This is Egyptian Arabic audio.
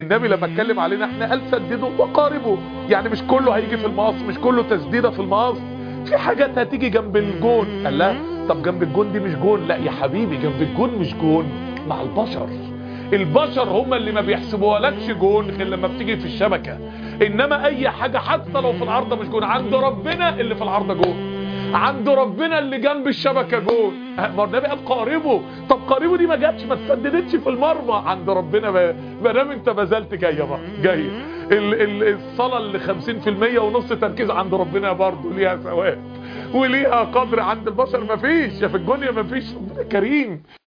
النبي لما اتكلم علينا احنا قال سددوا وقاربوا يعني مش كله هيجي في المقص مش كله تسديده في المقص في حاجات هتيجي جنب الجون قال لا طب جنب الجون دي مش جون لا يا حبيبي جنب الجون مش جون مع البشر البشر هم اللي ما بيحسبوها لكش جون غير لما بتيجي في الشبكة انما اي حاجة حتى لو في العارضة مش جون عند ربنا اللي في العارضة جون عند ربنا اللي جنب الشبكة جون ما النبي قال قاربه طب قاربه دي ما جاتش ما تسددتش في المرمى عند ربنا ما دام انت ما زلت جايه بقى جايه ال ال الصلاه اللي 50% ونص تركيز عند ربنا برضه ليها ثواب وليها قدر عند البشر ما فيش يا في الدنيا ما فيش ربنا كريم